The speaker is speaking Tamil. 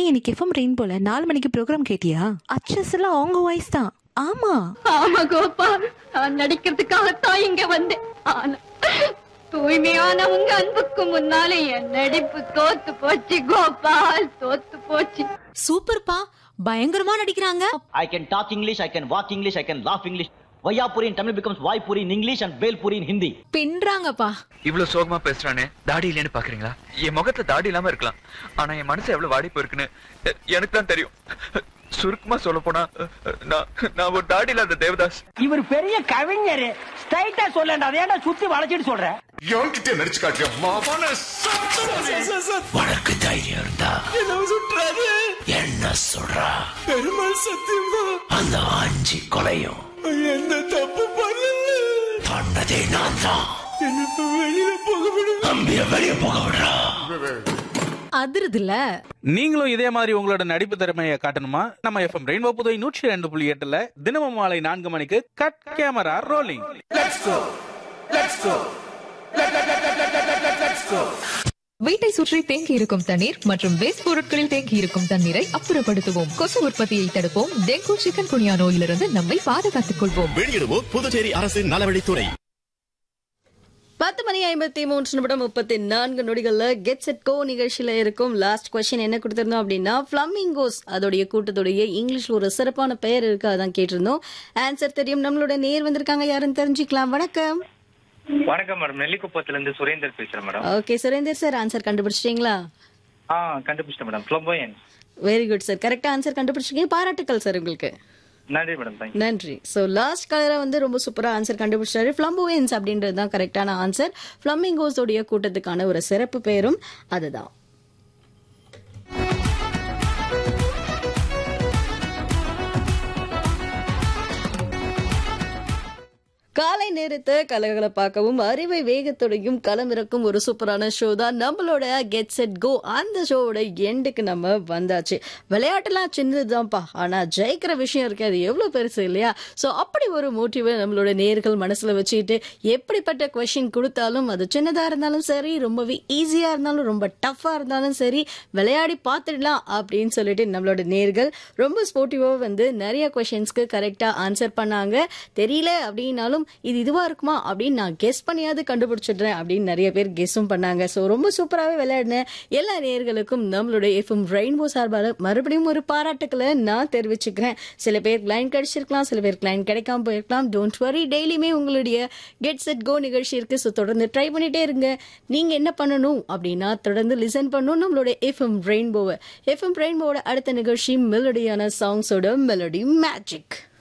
இன்னைக்கு எஃப்எம் ரெயின் போல நாலு மணிக்கு ப்ரோக்ராம் கேட்டியா அச்சஸ் எல்லாம் அவங்க வாய்ஸ் தான் ஆமா ஆமா கோபா நான் நடிக்கிறதுக்காகத்தான் இங்க வந்தேன் ஆனா தூய்மையான உங்க அன்புக்கு முன்னாலே என் நடிப்பு தோத்து போச்சு கோபால் தோத்து போச்சு சூப்பர்ப்பா பயங்கரமா நடிக்கிறாங்க I can talk English, I can walk English, I can laugh English. Vayapuri in Tamil becomes Vaipuri in English and Belpuri in Hindi. பின்றாங்கப்பா இவ்வளவு சோகமா பேசுறானே தாடி இல்லைன்னு பாக்குறீங்களா என் முகத்துல தாடி இல்லாம இருக்கலாம் ஆனா என் மனசு எவ்வளவு வாடி போயிருக்குன்னு எ- எனக்கு தான் தெரியும் சுருக்கமா சொல்ல போனா நான் நான் ஒரு தாடி இல்லாத தேவதாஸ் இவர் பெரிய கவிஞர் ஸ்ட்ரைட்டா சொல்லண்டா அதேடா சுத்தி வளைச்சிட்டு சொல்ற எவன்கிட்ட நடிச்சு காட்டியா மாமான உனக்கு தைரியம் இருந்தா என்ன சொல்றா பெருமாள் சத்தியமா அந்த ஆஞ்சி கொலையும் என்ன தப்பு பண்ணல பண்ணதே நான் தான் வெளியில போக விடு அம்பிய வெளிய போக விடுறா அதிருதுல நீங்களும் இதே மாதிரி உங்களோட நடிப்பு திறமையை காட்டணுமா நம்ம எஃப்எம் ரெயின்போ புதை நூற்றி ரெண்டு புள்ளி எட்டுல தினமும் மாலை நான்கு மணிக்கு கட் கேமரா ரோலிங் வீட்டை சுற்றி தேங்கி இருக்கும் தண்ணீர் மற்றும் வேஸ்ட் பொருட்களில் தேங்கி இருக்கும் தண்ணீரை அப்புறப்படுத்துவோம் கொசு உற்பத்தியை தடுப்போம் டெங்கு சிக்கன் குனியா நோயிலிருந்து நம்மை பாதுகாத்துக் கொள்வோம் வெளியிடுவோம் புதுச்சேரி அரசின் நலவழித்துறை பத்து மணி ஐம்பத்தி மூன்று நிமிடம் முப்பத்தி நான்கு நொடிகள்ல கெட் செட் கோ நிகழ்ச்சியில இருக்கும் லாஸ்ட் கொஸ்டின் என்ன கொடுத்திருந்தோம் அப்படின்னா பிளமிங்கோஸ் அதோடைய கூட்டத்துடைய இங்கிலீஷ்ல ஒரு சிறப்பான பெயர் இருக்கு அதான் கேட்டிருந்தோம் ஆன்சர் தெரியும் நம்மளோட நேர் வந்திருக்காங்க யாருன்னு தெரிஞ்சுக்கலாம் வணக்கம் வணக்கம் மேடம் நெல்லிக்குப்பத்துல இருந்து சுரேந்தர் பேசுறேன் madam okay Surender sir answer கண்டுபிடிச்சிட்டீங்களா ஆ கண்டுபிடிச்சிட்டேன் madam flamboyant very good sir கரெக்டா ஆன்சர் கண்டுபிடிச்சிருக்கீங்க பாராட்டுக்கள் சார் உங்களுக்கு நன்றி மேடம் தேங்க்யூ நன்றி ஸோ லாஸ்ட் கலரை வந்து ரொம்ப சூப்பரா ஆன்சர் கண்டுபிடிச்சாரு ஃபிளம்போயன்ஸ் அப்படின்றது தான் கரெக்டான ஆன்சர் ஃபிளமிங்கோஸோடைய கூட்டத்துக்கான ஒரு சிறப்பு பெயரும் அதுதான் காலை நேரத்தை கலகலப்பாக்கவும் அறிவை வேகத்தோடையும் களமிறக்கும் ஒரு சூப்பரான ஷோ தான் நம்மளோட கெட் செட் கோ அந்த ஷோவோட எண்டுக்கு நம்ம வந்தாச்சு விளையாட்டுலாம் சின்னதுதான்ப்பா ஆனா ஜெயிக்கிற விஷயம் இருக்கு அது எவ்வளவு பெருசு இல்லையா ஸோ அப்படி ஒரு மோட்டிவை நம்மளோட நேர்கள் மனசுல வச்சுக்கிட்டு எப்படிப்பட்ட கொஷின் கொடுத்தாலும் அது சின்னதா இருந்தாலும் சரி ரொம்பவே ஈஸியா இருந்தாலும் ரொம்ப டஃப்பா இருந்தாலும் சரி விளையாடி பார்த்துடலாம் அப்படின்னு சொல்லிட்டு நம்மளோட நேர்கள் ரொம்ப ஸ்போர்ட்டிவா வந்து நிறைய கொஷின்ஸ்க்கு கரெக்டா ஆன்சர் பண்ணாங்க தெரியல அப்படின்னாலும் இது இதுவா இருக்குமா அப்படின்னு நான் கெஸ் பண்ணியாவது கண்டுபிடிச்சிடுறேன் அப்படின்னு நிறைய பேர் கெஸ்ஸும் பண்ணாங்க ஸோ ரொம்ப சூப்பராகவே விளையாடினேன் எல்லா நேர்களுக்கும் நம்மளுடைய எஃப்எம் ரெயின்போ சார்பாக மறுபடியும் ஒரு பாராட்டுக்களை நான் தெரிவிச்சுக்கிறேன் சில பேர் லைன் கிடைச்சிருக்கலாம் சில பேருக்கு லைன் கிடைக்காம போயிருக்கலாம் டோன்ட் வரி டெய்லியுமே உங்களுடைய கெட் செட் கோ நிகழ்ச்சி இருக்கு ஸோ தொடர்ந்து ட்ரை பண்ணிட்டே இருங்க நீங்க என்ன பண்ணணும் அப்படின்னா தொடர்ந்து லிசன் பண்ணணும் நம்மளுடைய எஃப்எம் ரெயின்போவை எஃப்எம் ரெயின்போவோட அடுத்த நிகழ்ச்சி மெலடியான சாங்ஸோட மெலடி மேஜிக்